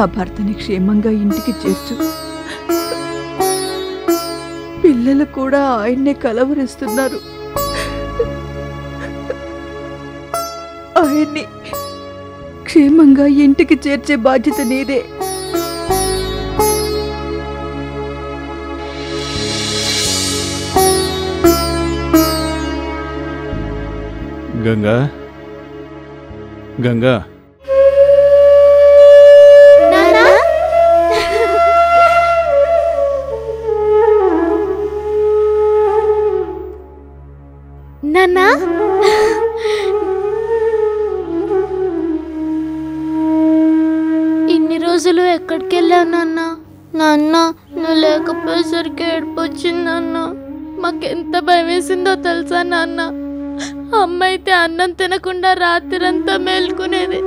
నా భర్తని క్షేమంగా ఇంటికి చేర్చు పిల్లలు కూడా ఆయన్నే కలవరిస్తున్నారు ఆయన్ని క్షేమంగా ఇంటికి చేర్చే బాధ్యత నీదే గంగా గంగా నాన్నా ఇన్ని రోజులు ఎక్కడికి వెళ్ళావు నాన్న నాన్న నువ్వు లేకపోయేసరికి ఏడుపు వచ్చింది నాన్న మాకెంత భయం వేసిందో తెలుసా నాన్న అమ్మ అయితే అన్నం తినకుండా రాత్రంతా మేల్కునేది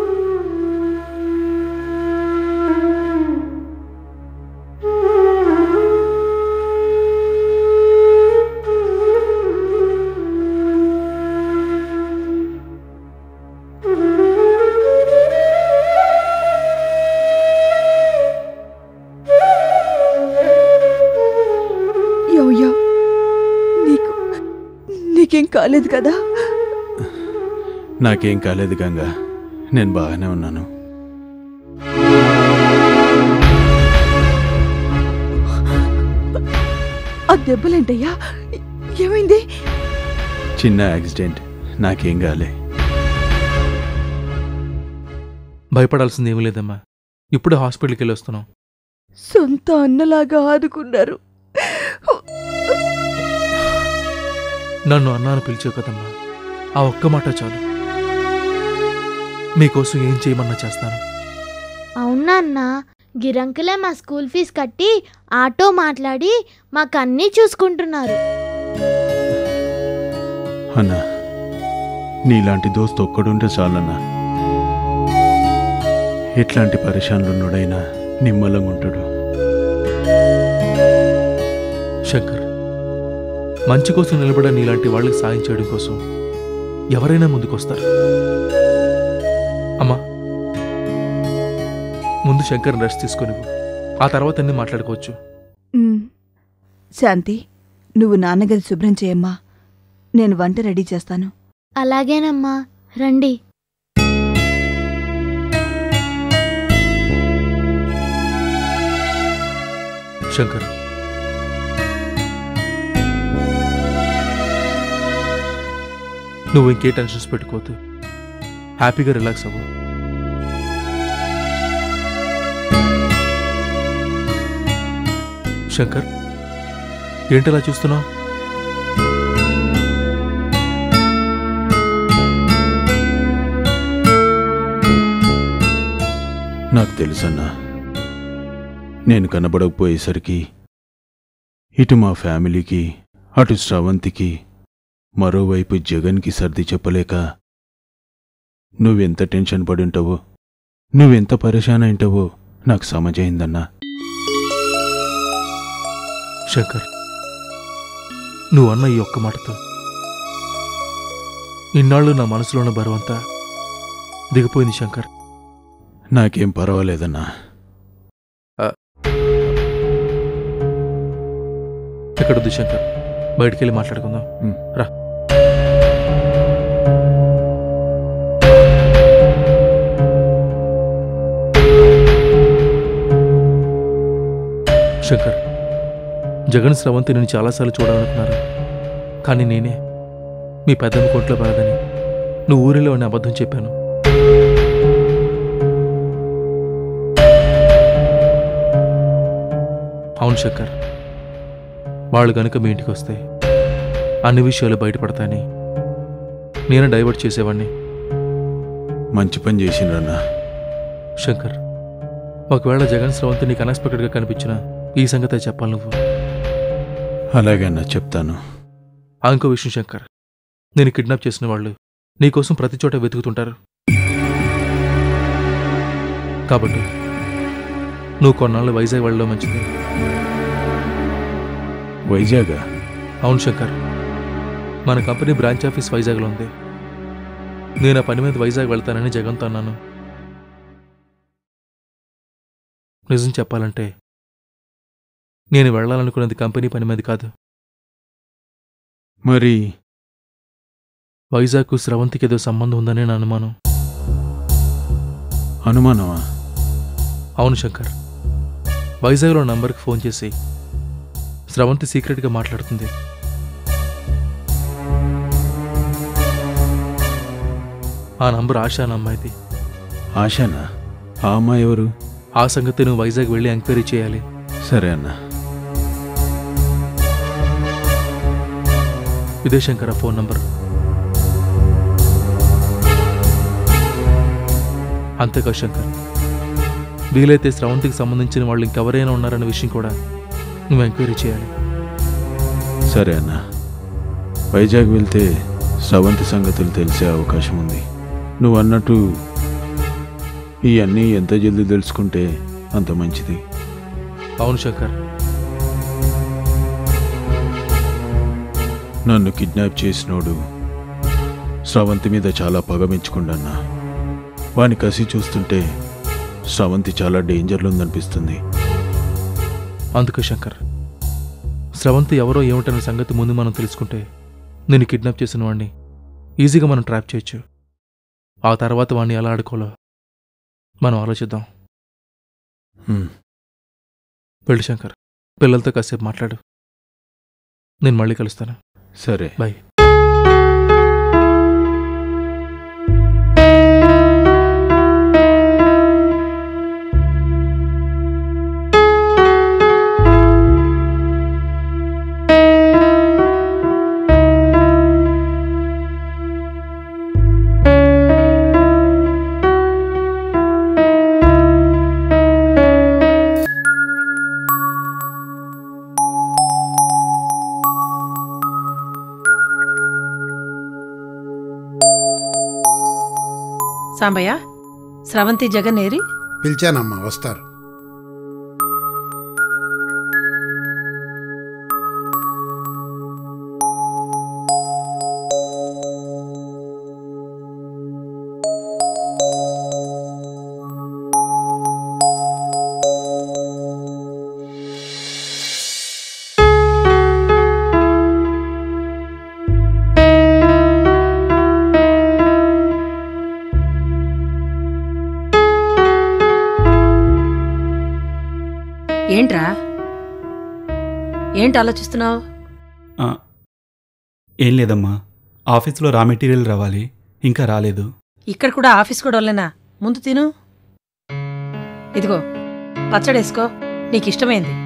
యవ్యా నీకు నీకేం కాలేదు కదా నాకేం కాలేదు గంగా నేను బాగానే ఉన్నాను ఆ దెబ్బలేంటయ్యా ఏమైంది చిన్న యాక్సిడెంట్ నాకేం కాలే భయపడాల్సింది ఏమీ లేదమ్మా ఇప్పుడు హాస్పిటల్కి వెళ్ళి వస్తున్నాం సొంత అన్నలాగా ఆదుకున్నారు నన్ను అన్నాను పిలిచావు కదమ్మా ఆ ఒక్క మాట చాలు మీకోసం ఏం చేయమన్నా చేస్తాను అవునా అన్న గిరంకులే మా స్కూల్ ఫీజు కట్టి ఆటో మాట్లాడి మాకు అన్నీ చూసుకుంటున్నారు అన్నా నీలాంటి దోస్తు ఒక్కడుంటే చాలన్నా ఎట్లాంటి పరిశాన్లున్నోడైనా నిమ్మలంగా ఉంటాడు శంకర్ మంచి కోసం నిలబడే నీలాంటి వాళ్ళకి సాయం చేయడం కోసం ఎవరైనా ముందుకొస్తారు అమ్మా ముందు శంకర్ని రెస్ట్ తీసుకొని ఆ తర్వాత అన్ని మాట్లాడుకోవచ్చు ఉమ్. శాంతి నువ్వు నాన్నగారి శుభ్రం చేయమ్మా నేను వంట రెడీ చేస్తాను అలాగేనమ్మా రండి శంకర్ నువ్వు ఇంకే టెన్షన్స్ పెట్టుకోవద్దు హ్యాపీగా రిలాక్స్ అవ్వు శంకర్ ఏంటలా చూస్తున్నావు నాకు తెలుసన్నా నేను కనబడకపోయేసరికి ఇటు మా ఫ్యామిలీకి అటు శ్రవంతికి మరోవైపు జగన్కి సర్ది చెప్పలేక నువ్వెంత టెన్షన్ పడి ఉంటావో నువ్వెంత పరేషాన్ అయింటావో నాకు సమజైందన్నా శంకర్ నువ్వు అన్న ఈ ఒక్క మాటతో ఇన్నాళ్ళు నా మనసులో ఉన్న బరువంతా దిగిపోయింది శంకర్ నాకేం పర్వాలేదన్నా ఎక్కడొద్దు శంకర్ బయటికెళ్ళి మాట్లాడుకుందాం ఉమ్. రా శంకర్ జగన్ స్రవంతి నేను చాలాసార్లు చూడాలనుకున్నారు కానీ నేనే మీ పెద్దమ్మ కోట్లో పడదని నువ్వు ఊరిలో అని అబద్ధం చెప్పాను అవును శంకర్ వాళ్ళు గనుక మీ ఇంటికి వస్తే అన్ని విషయాలు బయటపడతాయని నేను డైవర్ట్ చేసేవాడిని మంచి పని చేసిండ్రన్నా శంకర్ ఒకవేళ జగన్ స్రవంతి నీకు అన్ఎక్స్పెక్టెడ్గా కనిపించిన ఈ సంగతే చెప్పాలి నువ్వు అలాగే అన్నా చెప్తాను ఆ ఇంకో విషయం శంకర్ నేను కిడ్నాప్ చేసిన వాళ్ళు నీకోసం ప్రతి చోట వెతుకుతుంటారు కాబట్టి నువ్వు కొన్నాళ్ళు వైజాగ్ వెళ్ళడం మంచిది వైజాగా అవును శంకర్ మన కంపెనీ బ్రాంచ్ ఆఫీస్ వైజాగ్లో ఉంది నేను ఆ పని మీద వైజాగ్ వెళ్తానని జగన్తో అన్నాను నిజం చెప్పాలంటే నేను వెళ్ళాలనుకున్నది కంపెనీ పని మీద కాదు మరి వైజాగ్కు స్రవంతికి ఏదో సంబంధం ఉందనే నా అనుమానం అనుమానమా అవును శంకర్ వైజాగ్లో నంబర్కి ఫోన్ చేసి స్రవంతి సీక్రెట్గా మాట్లాడుతుంది ఆ నంబర్ ఆశా అన్న అమ్మాయిది ఆశానా ఆ అమ్మాయి ఎవరు ఆ సంగతి నువ్వు వైజాగ్ వెళ్ళి ఎంక్వైరీ చేయాలి సరే అన్న ఇదే శంకర్ ఆ ఫోన్ నంబర్ అంతేకాదు శంకర్ వీలైతే స్రవంతికి సంబంధించిన వాళ్ళు ఇంకెవరైనా ఉన్నారన్న విషయం కూడా నువ్వు ఎంక్వైరీ చేయాలి సరే అన్న వైజాగ్ వెళ్తే స్రవంతి సంగతులు తెలిసే అవకాశం ఉంది నువ్వు అన్నట్టు ఇవన్నీ ఎంత జల్దీ తెలుసుకుంటే అంత మంచిది అవును శంకర్ నన్ను కిడ్నాప్ చేసినోడు స్రవంతి మీద చాలా పగమించుకుండన్నా వాని కసి చూస్తుంటే స్రవంతి చాలా డేంజర్లో ఉందనిపిస్తుంది అందుకే శంకర్ స్రవంతి ఎవరో ఏమిటన్న సంగతి ముందు మనం తెలుసుకుంటే నేను కిడ్నాప్ చేసిన వాడిని ఈజీగా మనం ట్రాప్ చేయొచ్చు ఆ తర్వాత వాడిని ఎలా ఆడుకోవాలో మనం ఆలోచిద్దాం హ్మ్. వెళ్ళి శంకర్ పిల్లలతో కాసేపు మాట్లాడు నేను మళ్ళీ కలుస్తాను సరే బాయ్ సాంబయ్య స్రవంతి జగన్ ఏరి పిలిచానమ్మా వస్తారు ఏంట్రా ఏంటి ఆలోచిస్తున్నావు ఆ, ఏం లేదమ్మా ఆఫీస్లో రా మెటీరియల్ రావాలి ఇంకా రాలేదు ఇక్కడ కూడా ఆఫీస్ కూడా వాళ్ళేనా ముందు తిను ఇదిగో పచ్చడేసుకో నీకు ఇష్టమైంది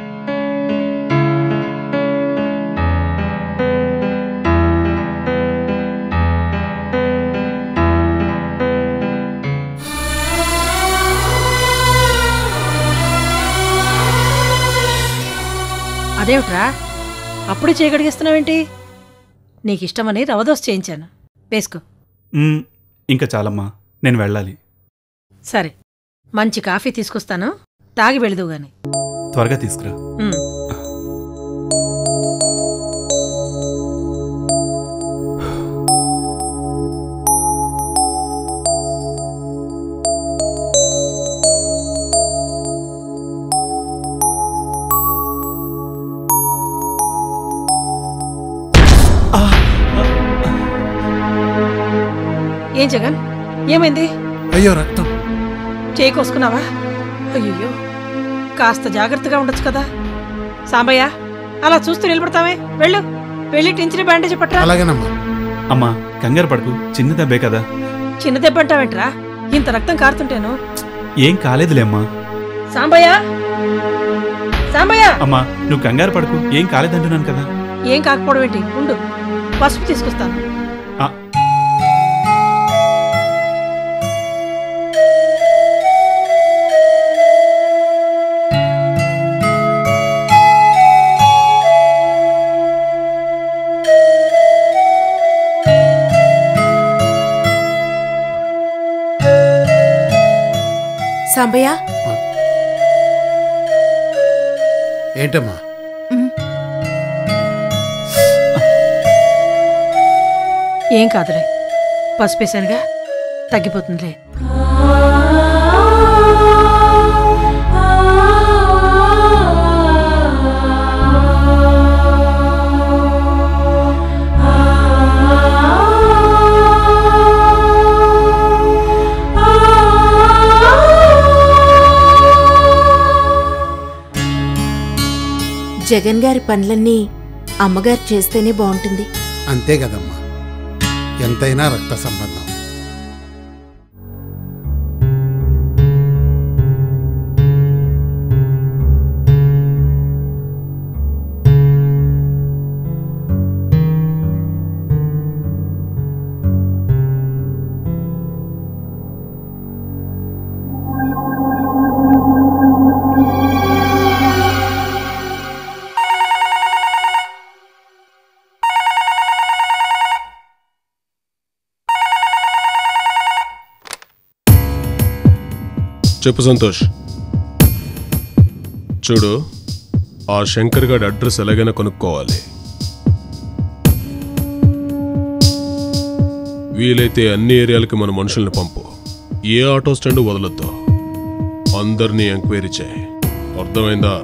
అదేమిట్రా అప్పుడే చేయగడిగేస్తున్నావేంటి నీకు ఇష్టమని రవదోస్ చేయించాను వేసుకో మ్, ఇంకా చాలమ్మా నేను వెళ్ళాలి సరే మంచి కాఫీ తీసుకొస్తాను తాగి వెళదు గాని త్వరగా తీసుకురా ఉమ్. ఏం జగన్ ఏమైంది అయ్యో రక్తం చేయి కోసుకున్నావా అయ్యో కాస్త జాగ్రత్తగా ఉండొచ్చు కదా సాంబయ్య అలా చూస్తూ నిలబడతావే వెళ్ళు వెళ్ళి టెన్షన్ బ్యాండేజ్ పట్టరా అలాగేనమ్మా అమ్మా కంగారు పడకు చిన్న దెబ్బే కదా చిన్న దెబ్బ అంటావేంట్రా ఇంత రక్తం కారుతుంటేను ఏం కాలేదులే అమ్మా సాంబయ్య సాంబయ్య అమ్మా నువ్వు కంగారు పడకు ఏం కాలేదంటున్నాను కదా ఏం కాకపోవడం ఏంటి ఉండు పసుపు తీసుకొస్తాను ఆ, సాంబయ్య ఏంటమ్మా ఏం కాదులే పసుపు వేసానుగా తగ్గిపోతుందిలే ఆ జగన్ గారి పనులన్నీ అమ్మగారు చేస్తేనే బాగుంటుంది అంతే కదమ్మా ఎంతైనా రక్త సంబంధం చెప్పు సంతోష్ చూడు ఆ శంకర్ గారి అడ్రస్ ఎలాగైనా కొనుక్కోవాలి వీలైతే అన్ని ఏరియాలకి మన మనుషుల్ని పంపు ఏ ఆటో స్టాండ్ వదలొద్దు అందరినీ ఎంక్వైరీ చేయి అర్థమైందా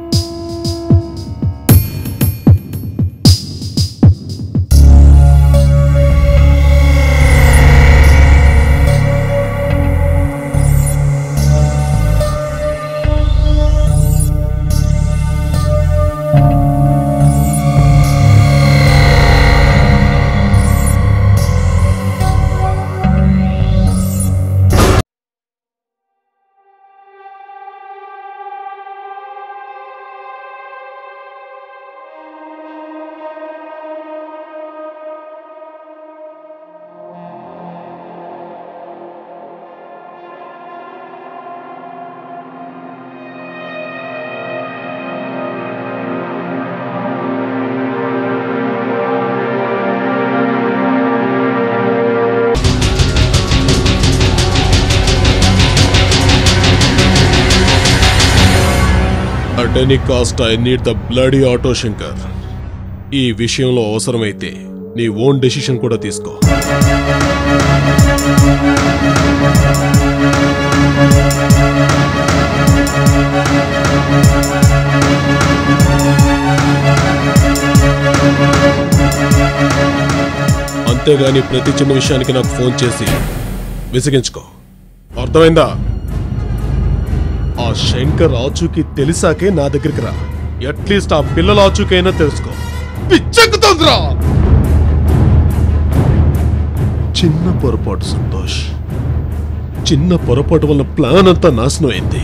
at any cost I need the bloody auto Shankar ఈ విషయంలో అవసరమైతే నీ ఓన్ డెసిషన్ కూడా తీసుకో అంతేగాని ప్రతి చిన్న విషయానికి నాకు ఫోన్ చేసి విసిగించుకో అర్థమైందా ఆ శంకర్ ఆచూకి తెలిసాకే నా దగ్గరికి రా అట్లీస్ట్ ఆ పిల్లల ఆచూకైనా తెలుసుకో పిచ్చెక్కుతుందిరా చిన్న పొరపాటు సంతోష్ చిన్న పొరపాటు వల్ల ప్లాన్ అంతా నాశనం అయింది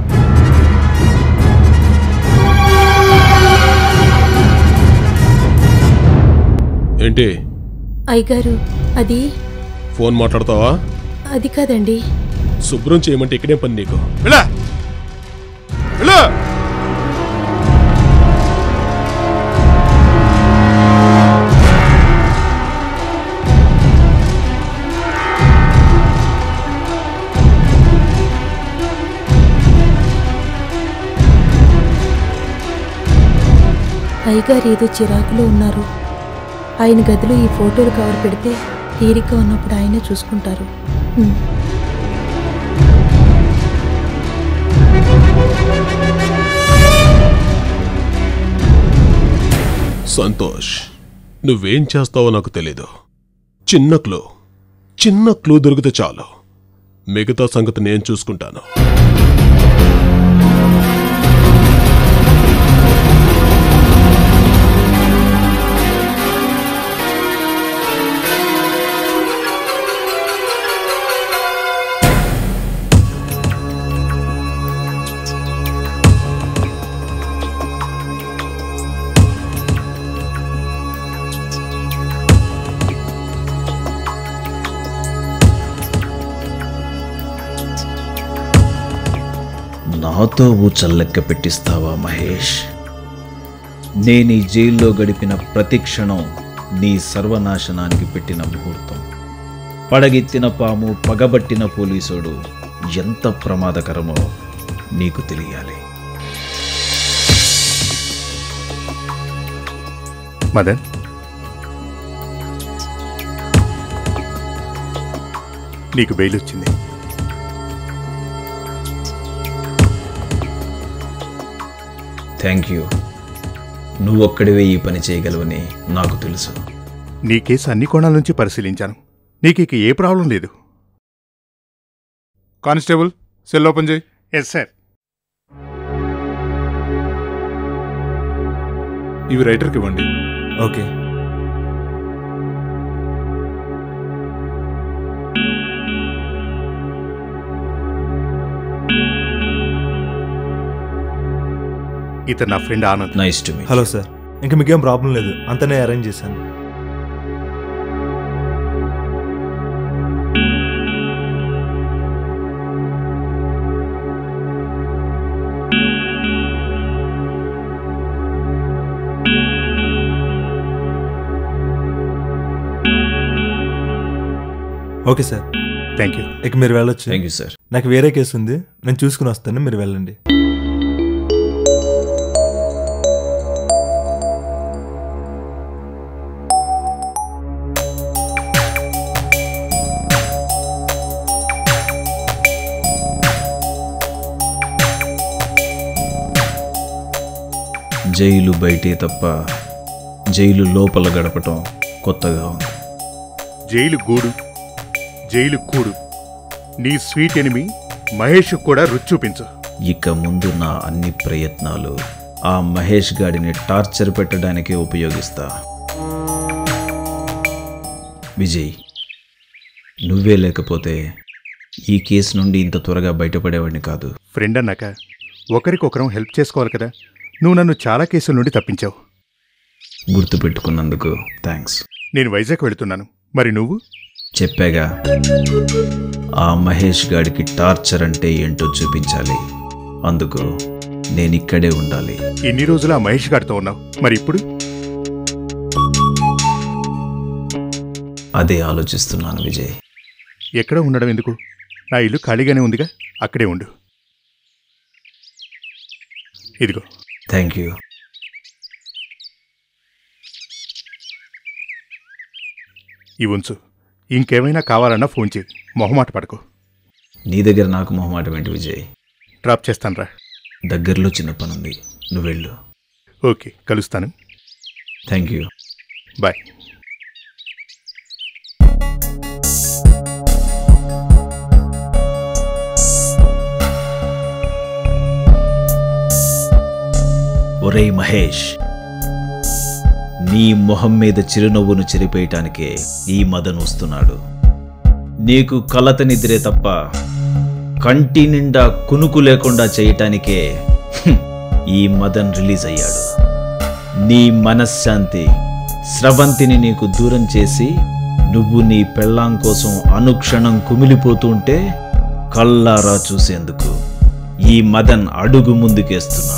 ఏంటి అయ్యగారు అది ఫోన్ మాట్లాడతావా అది కాదండి శుభ్రం చేయమంటే ఇక్కడే పని నీకు వెళ్ళా వెళ్ళా అయ్యగారు ఏదో చిరాకులో ఉన్నారు ఆయన గదిలో ఈ ఫోటోలు కవర్ పెడితే తీరిక ఉన్నప్పుడు ఆయనే చూసుకుంటారు ఉమ్. సంతోష్ నువ్వేం చేస్తావో నాకు తెలీదు చిన్న క్లూ చిన్న క్లూ దొరికితే చాలు మిగతా సంగతి నేను చూసుకుంటాను నాతో ఊచల్లెక్క పెట్టిస్తావా మహేష్ నేను ఈ జైల్లో గడిపిన ప్రతి క్షణం నీ సర్వనాశనానికి పెట్టిన ముహూర్తం పడగెత్తిన పాము పగబట్టిన పోలీసుడు ఎంత ప్రమాదకరమో నీకు తెలియాలి మదన్ నీకు బెయిల్ వచ్చింది థ్యాంక్ యూ నువ్వొక్కడివే ఈ పని చేయగలవని నాకు తెలుసు నీ కేసు అన్ని కోణాల నుంచి పరిశీలించాను నీకు ఇక ఏ ప్రాబ్లం లేదు కానిస్టేబుల్ సెల్ ఓపెన్ చేయి ఎస్ సార్ ఇవి రైటర్కి ఇవ్వండి ఓకే ఇతను నా friend Anand nice to meet hello sir ఇంకా మీకేం ప్రాబ్లం లేదు అంతనే అరేంజ్ చేశాను ఓకే సార్ థ్యాంక్ యూ ఇక మీరు వెళ్ళొచ్చు థ్యాంక్ యూ సార్ నాకు వేరే కేసు ఉంది నేను చూసుకుని వస్తాను మీరు వెళ్ళండి జైలు బయటే తప్ప జైలు లోపల గడపటం కొత్తగా ఉంది జైలు గూడు జైలు కూడు నీ స్వీట్ ఎనిమి మహేష్ కూడా రుచి చూపించు ఇక ముందు నా అన్ని ప్రయత్నాలు ఆ మహేష్ గాడిని టార్చర్ పెట్టడానికే ఉపయోగిస్తా విజయ్ నువ్వే లేకపోతే ఈ కేసు నుండి ఇంత త్వరగా బయటపడేవాడిని కాదు ఫ్రెండ్ అన్నాక ఒకరికొకరం హెల్ప్ చేసుకోవాలి కదా నువ్వు నన్ను చాలా కేసుల నుండి తప్పించావు గుర్తుపెట్టుకున్నందుకు థ్యాంక్స్ నేను వైజాగ్ వెళుతున్నాను మరి నువ్వు చెప్పాగా ఆ మహేష్ గాడికి టార్చర్ అంటే ఏంటో చూపించాలి అందుకు నేను ఇక్కడే ఉండాలి ఇన్ని రోజులు ఆ మహేష్ గారితో ఉన్నావు మరి ఇప్పుడు అదే ఆలోచిస్తున్నాను విజయ్ ఎక్కడ ఉండడం ఎందుకు నా ఇల్లు ఖాళీగానే ఉందిగా అక్కడే ఉండు ఇదిగో థ్యాంక్ యూ ఈ ఉంచు ఇంకేమైనా కావాలన్నా ఫోన్ చేయి మొహమాట పడకు నీ దగ్గర నాకు మొహమాటం ఏంటి విజయ్ డ్రాప్ చేస్తాను రా దగ్గరలో చిన్న పనుంది నువ్వు వెళ్ళు ఓకే కలుస్తాను థ్యాంక్ యూ బాయ్ ఒరేయ్ మహేష్ నీ మొహం మీద చిరునవ్వును చెరిపేయటానికే ఈ మదన్ వస్తున్నాడు నీకు కలత నిద్రే తప్ప కంటి నిండా కునుకు లేకుండా చేయటానికే హ్మ్, ఈ మదన్ రిలీజ్ అయ్యాడు నీ మనశ్శాంతి స్రవంతిని నీకు దూరం చేసి నువ్వు నీ పెళ్ళాం కోసం అనుక్షణం కుమిలిపోతుంటే కల్లారా చూసేందుకు ఈ మదన్ అడుగు ముందుకేస్తున్నాడు